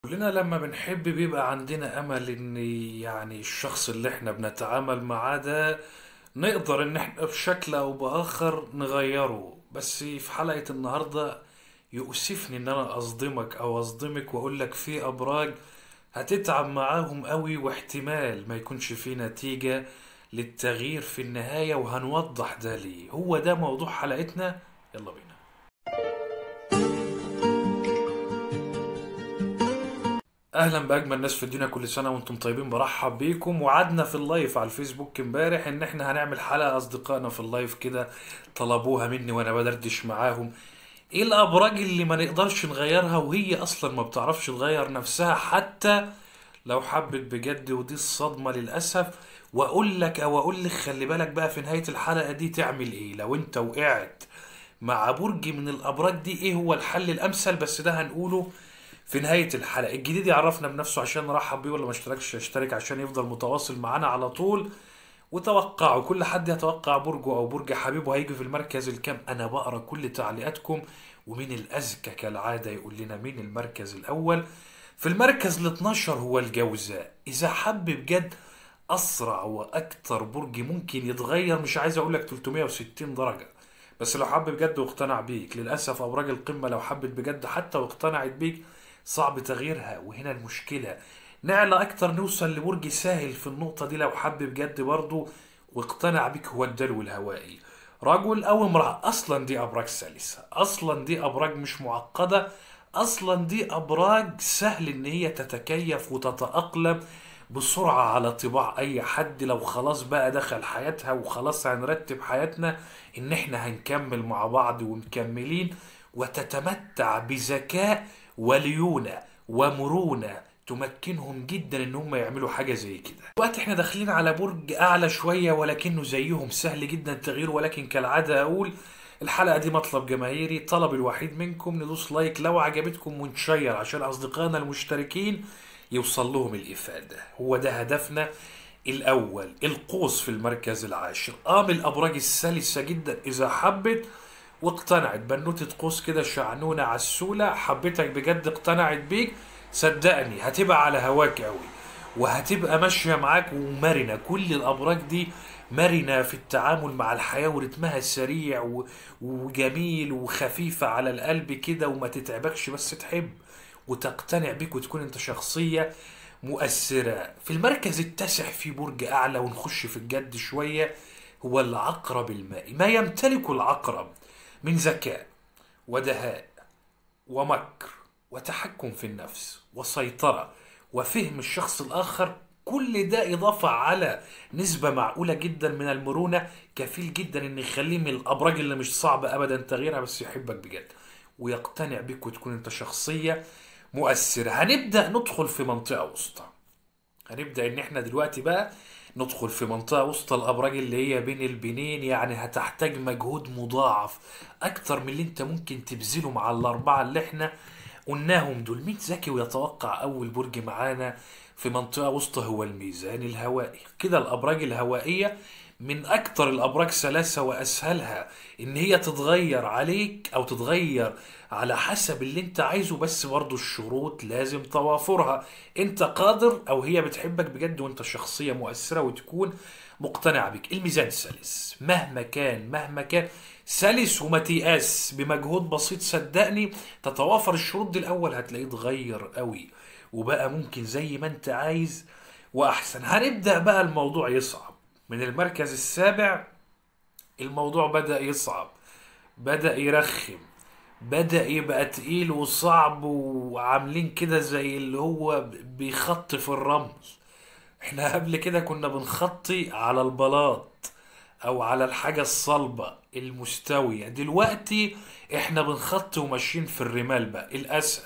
كلنا لما بنحب بيبقى عندنا امل ان يعني الشخص اللي احنا بنتعامل معاه ده نقدر ان احنا بشكل او باخر نغيره بس في حلقة النهاردة يؤسفني ان انا اصدمك او اصدمك واقول لك في ابراج هتتعب معاهم قوي واحتمال ما يكونش في نتيجة للتغيير في النهاية وهنوضح ده ليه هو ده موضوع حلقتنا يلا بينا اهلا باجمل ناس في الدنيا كل سنه وانتم طيبين برحب بيكم وعدنا في اللايف على الفيسبوك امبارح ان احنا هنعمل حلقه اصدقائنا في اللايف كده طلبوها مني وانا بدردش معاهم ايه الابراج اللي ما نقدرش نغيرها وهي اصلا ما بتعرفش تغير نفسها حتى لو حبت بجد ودي الصدمه للاسف واقول لك او اقول لك خلي بالك بقى في نهايه الحلقه دي تعمل ايه لو انت وقعت مع برج من الابراج دي ايه هو الحل الامثل بس ده هنقوله في نهاية الحلقة الجديد يعرفنا بنفسه عشان نرحب بيه ولا ما اشتركش يشترك عشان يفضل متواصل معانا على طول وتوقعوا كل حد يتوقع برجه او برج حبيبه هيجي في المركز الكام انا بقرا كل تعليقاتكم ومين الاذكى كالعادة يقول لنا مين المركز الاول في المركز ال 12 هو الجوزاء اذا حب بجد اسرع واكتر برج ممكن يتغير مش عايز اقول لك 360 درجة بس لو حب بجد واقتنع بيك للاسف ابراج القمة لو حبت بجد حتى واقتنعت بيك صعب تغييرها وهنا المشكلة نعلى أكتر نوصل لبرج ساهل في النقطة دي لو حب بجد برضه واقتنع بيك هو الدلو الهوائي رجل أو امرأة أصلا دي أبراج سلسة أصلا دي أبراج مش معقدة أصلا دي أبراج سهل إن هي تتكيف وتتأقلم بسرعة على طباع أي حد لو خلاص بقى دخل حياتها وخلاص هنرتب حياتنا إن إحنا هنكمل مع بعض ومكملين وتتمتع بذكاء وليونة ومرونة تمكنهم جدا ان هم يعملوا حاجة زي كده وقت احنا داخلين على برج اعلى شوية ولكنه زيهم سهل جدا التغيير ولكن كالعادة اقول الحلقة دي مطلب جماهيري طلب الوحيد منكم ندوس لايك لو عجبتكم ونشير عشان اصدقائنا المشتركين يوصل لهم الافادة هو ده هدفنا الاول القوس في المركز العاشر قام الابراج السلسة جدا اذا حبت واقتنعت بنوتة قوس كده شعنونة عسولة حبيتك بجد اقتنعت بيك صدقني هتبقى على هواك قوي وهتبقى ماشية معاك ومرنة كل الأبراج دي مرنة في التعامل مع الحياة ورتمها سريع و- وجميل وخفيفة على القلب كده وما تتعبكش بس تحب وتقتنع بيك وتكون انت شخصية مؤثرة في المركز التاسع في برج أعلى ونخش في الجد شوية هو العقرب المائي ما يمتلكه العقرب من ذكاء ودهاء ومكر وتحكم في النفس وسيطرة وفهم الشخص الآخر كل ده إضافة على نسبة معقولة جدا من المرونة كفيل جدا إن يخليه من الأبراج اللي مش صعب أبدا تغييرها بس يحبك بجد ويقتنع بيك وتكون أنت شخصية مؤثرة هنبدأ ندخل في منطقة وسطى هنبدأ إن إحنا دلوقتي بقى ندخل في منطقة وسط الأبراج اللي هي بين البنين يعني هتحتاج مجهود مضاعف أكتر من اللي أنت ممكن تبذله مع الأربعة اللي إحنا قلناهم دول مين ذكي ويتوقع أول برج معانا في منطقة وسطى هو الميزان الهوائي كده الأبراج الهوائية من أكتر الأبراج سلاسة وأسهلها إن هي تتغير عليك أو تتغير على حسب اللي أنت عايزه بس برضو الشروط لازم توافرها أنت قادر أو هي بتحبك بجد وأنت شخصية مؤثرة وتكون مقتنع بك الميزان سلس مهما كان مهما كان سلس وما تيأس بمجهود بسيط صدقني تتوافر الشروط دي الأول هتلاقيه اتغير قوي وبقى ممكن زي ما أنت عايز وأحسن هنبدأ بقى الموضوع يصعب من المركز السابع الموضوع بدأ يصعب بدأ يرخم بدأ يبقى تقيل وصعب وعاملين كده زي اللي هو بيخط في الرمل احنا قبل كده كنا بنخطي على البلاط او على الحاجة الصلبة المستوية دلوقتي احنا بنخطي وماشيين في الرمال بقى الاسد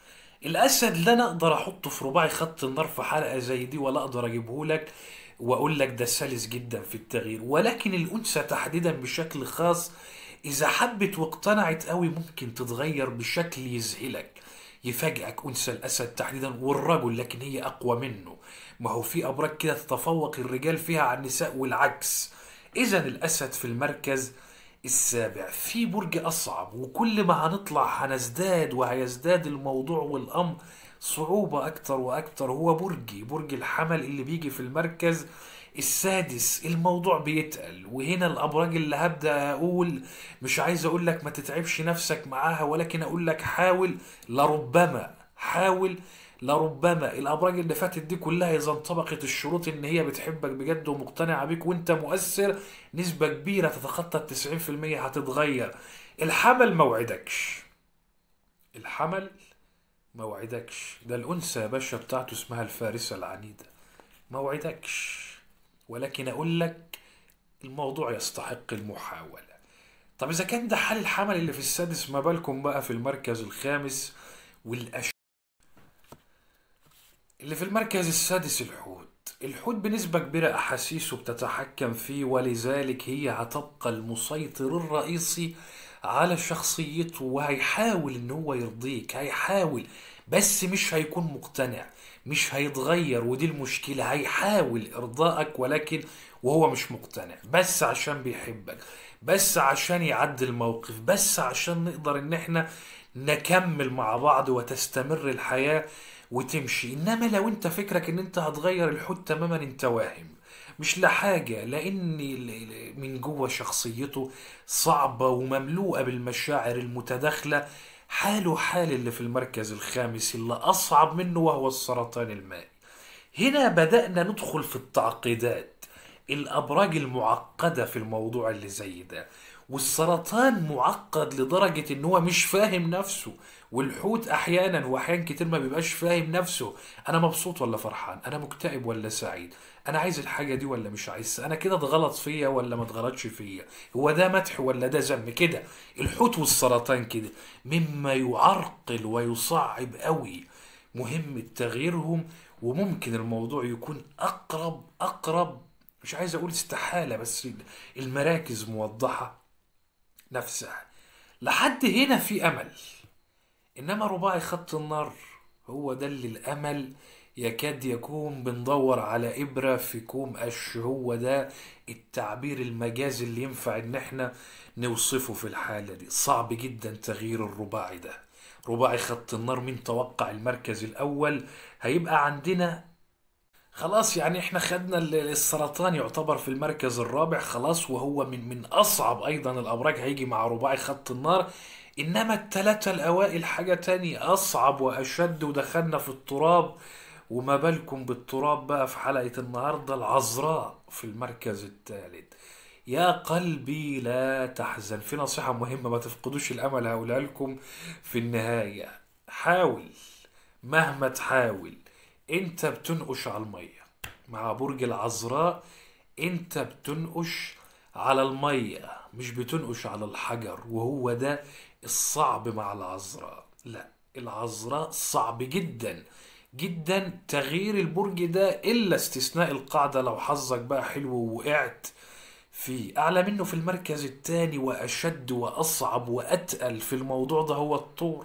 الاسد لا انا اقدر احطه في رباعي خط النار في حلقة زي دي ولا اقدر اجيبه لك واقول لك ده سلس جدا في التغيير ولكن الانثى تحديدا بشكل خاص اذا حبت واقتنعت قوي ممكن تتغير بشكل يذهلك يفاجئك انثى الاسد تحديدا والرجل لكن هي اقوى منه ما هو في ابراج كده تتفوق الرجال فيها على النساء والعكس اذا الاسد في المركز السابع في برج أصعب وكل ما هنطلع هنزداد وهيزداد الموضوع والأمر صعوبة أكتر وأكتر هو برجي برج الحمل اللي بيجي في المركز السادس الموضوع بيتقل وهنا الأبراج اللي هبدأ أقول مش عايز أقول لك ما تتعبش نفسك معاها ولكن أقول لك حاول لربما حاول لربما الابراج اللي فاتت دي كلها اذا انطبقت الشروط ان هي بتحبك بجد ومقتنعه بيك وانت مؤثر نسبه كبيره تتخطى ال 90% هتتغير الحمل ما وعدكش الحمل ما وعدكش ده الانثى يا باشا بتاعته اسمها الفارسه العنيده ما وعدكش ولكن اقول لك الموضوع يستحق المحاوله طب اذا كان ده حال الحمل اللي في السادس ما بالكم بقى في المركز الخامس والأش اللي في المركز السادس الحوت الحوت بنسبة كبيرة أحاسيسه بتتحكم فيه ولذلك هي هتبقى المسيطر الرئيسي على شخصيته وهيحاول إن هو يرضيك هيحاول بس مش هيكون مقتنع مش هيتغير ودي المشكلة هيحاول إرضائك ولكن وهو مش مقتنع بس عشان بيحبك بس عشان يعدي الموقف بس عشان نقدر إن إحنا نكمل مع بعض وتستمر الحياة وتمشي انما لو انت فكرك ان انت هتغير الحوت تماما انت واهم مش لحاجة لان من جوه شخصيته صعبة ومملوءة بالمشاعر المتداخلة حاله حال اللي في المركز الخامس اللي اصعب منه وهو السرطان المائي هنا بدأنا ندخل في التعقيدات الابراج المعقدة في الموضوع اللي زي ده والسرطان معقد لدرجة ان هو مش فاهم نفسه والحوت احيانا واحيان كتير ما بيبقاش فاهم نفسه انا مبسوط ولا فرحان انا مكتئب ولا سعيد انا عايز الحاجة دي ولا مش عايز انا كده اتغلط فيا ولا ما اتغلطش فيا هو ده مدح ولا ده ذم كده الحوت والسرطان كده مما يعرقل ويصعب قوي مهمة تغييرهم وممكن الموضوع يكون اقرب اقرب مش عايز اقول استحالة بس المراكز موضحة نفسها لحد هنا في امل انما رباعي خط النار هو ده اللي الامل يكاد يكون بندور على ابره في كوم قش هو ده التعبير المجازي اللي ينفع ان احنا نوصفه في الحاله دي صعب جدا تغيير الرباعي ده رباعي خط النار من توقع المركز الاول هيبقى عندنا خلاص يعني احنا خدنا السرطان يعتبر في المركز الرابع خلاص وهو من من اصعب ايضا الابراج هيجي مع رباعي خط النار انما الثلاثة الاوائل حاجة تانية اصعب واشد ودخلنا في التراب وما بالكم بالتراب بقى في حلقة النهاردة العذراء في المركز الثالث يا قلبي لا تحزن في نصيحة مهمة ما تفقدوش الامل هقولها لكم في النهاية حاول مهما تحاول انت بتنقش على المية مع برج العذراء انت بتنقش على المية مش بتنقش على الحجر وهو ده الصعب مع العذراء لا العذراء صعب جدا جدا تغيير البرج ده الا استثناء القاعدة لو حظك بقى حلو ووقعت فيه اعلى منه في المركز الثاني واشد واصعب واتقل في الموضوع ده هو الطور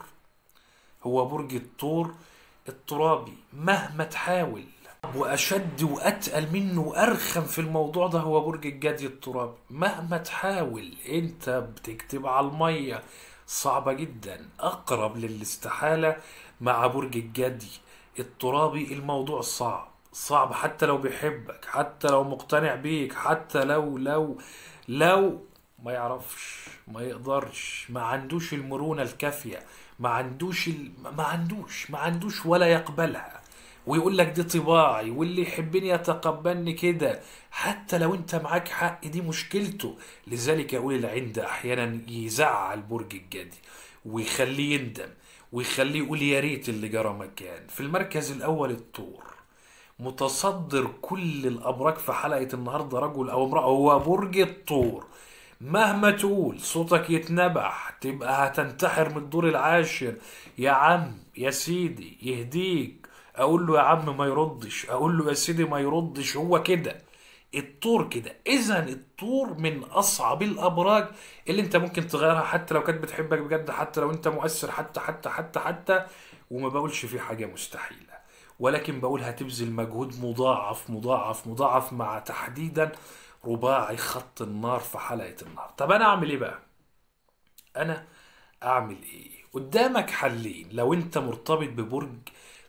هو برج الطور الترابي مهما تحاول واشد واتقل منه وارخم في الموضوع ده هو برج الجدي الترابي مهما تحاول انت بتكتب على الميه صعبه جدا اقرب للاستحاله مع برج الجدي الترابي الموضوع صعب صعب حتى لو بيحبك حتى لو مقتنع بيك حتى لو لو لو ما يعرفش ما يقدرش ما عندوش المرونة الكافية ما عندوش ال... ما عندوش ما عندوش ولا يقبلها ويقول لك دي طباعي واللي يحبني يتقبلني كده حتى لو انت معاك حق دي مشكلته لذلك اقول العند احيانا يزعل برج الجدي ويخليه يندم ويخليه يقول يا ريت اللي جرى مكان في المركز الاول الطور متصدر كل الابراج في حلقه النهارده رجل او امراه هو برج الطور مهما تقول صوتك يتنبح تبقى هتنتحر من الدور العاشر يا عم يا سيدي يهديك اقول له يا عم ما يردش اقول له يا سيدي ما يردش هو كده الطور كده اذا الطور من اصعب الابراج اللي انت ممكن تغيرها حتى لو كانت بتحبك بجد حتى لو انت مؤثر حتى حتى حتى حتى وما بقولش في حاجه مستحيله ولكن بقول هتبذل مجهود مضاعف مضاعف مضاعف مع تحديدا رباعي خط النار في حلقه النار طب انا اعمل ايه بقى انا اعمل ايه قدامك حلين لو انت مرتبط ببرج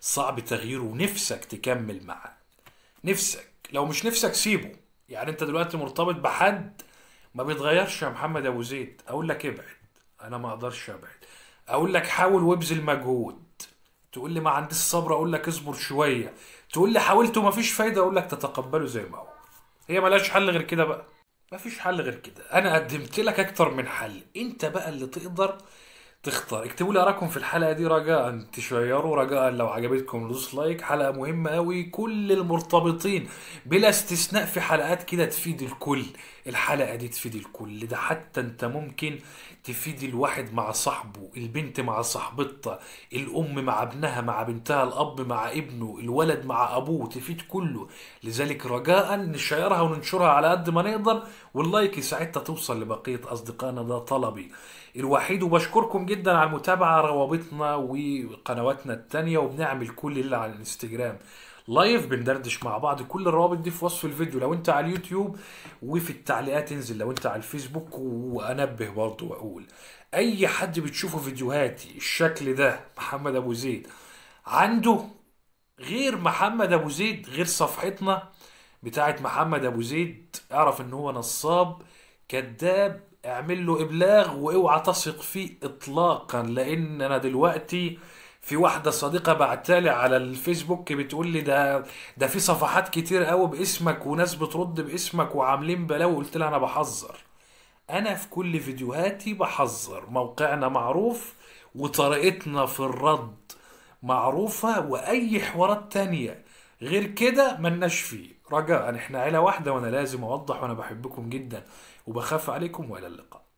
صعب تغييره ونفسك تكمل معاه نفسك لو مش نفسك سيبه يعني انت دلوقتي مرتبط بحد ما بيتغيرش يا محمد ابو زيد اقول لك ابعد انا ما اقدرش ابعد اقول لك حاول وابذل مجهود تقول لي ما عنديش صبر اقول لك اصبر شويه تقول لي حاولت وما فيش فايده اقول لك تتقبله زي ما هو هي ملهاش حل غير كده بقى مفيش حل غير كده انا قدمت لك اكتر من حل انت بقى اللي تقدر تختار اكتبوا لي اراءكم في الحلقه دي رجاء تشيروا رجاء لو عجبتكم دوس لايك حلقه مهمه قوي كل المرتبطين بلا استثناء في حلقات كده تفيد الكل الحلقه دي تفيد الكل ده حتى انت ممكن تفيد الواحد مع صاحبه البنت مع صاحبتها الام مع ابنها مع بنتها الاب مع ابنه الولد مع ابوه تفيد كله لذلك رجاء نشيرها وننشرها على قد ما نقدر واللايك ساعتها توصل لبقيه اصدقائنا ده طلبي الوحيد وبشكركم جدا على المتابعة روابطنا وقنواتنا التانية وبنعمل كل اللي على الانستجرام لايف بندردش مع بعض كل الروابط دي في وصف الفيديو لو انت على اليوتيوب وفي التعليقات انزل لو انت على الفيسبوك وانبه برضو واقول اي حد بتشوفه فيديوهاتي الشكل ده محمد ابو زيد عنده غير محمد ابو زيد غير صفحتنا بتاعت محمد ابو زيد اعرف ان هو نصاب كذاب اعمل له ابلاغ واوعى تثق فيه اطلاقا لان انا دلوقتي في واحده صديقه بعتالي على الفيسبوك بتقول لي ده ده في صفحات كتير قوي باسمك وناس بترد باسمك وعاملين بلاوي قلت لها انا بحذر انا في كل فيديوهاتي بحذر موقعنا معروف وطريقتنا في الرد معروفة واي حوارات تانية غير كده ملناش فيه رجاء احنا عيلة واحدة وانا لازم اوضح وانا بحبكم جدا وبخاف عليكم والى اللقاء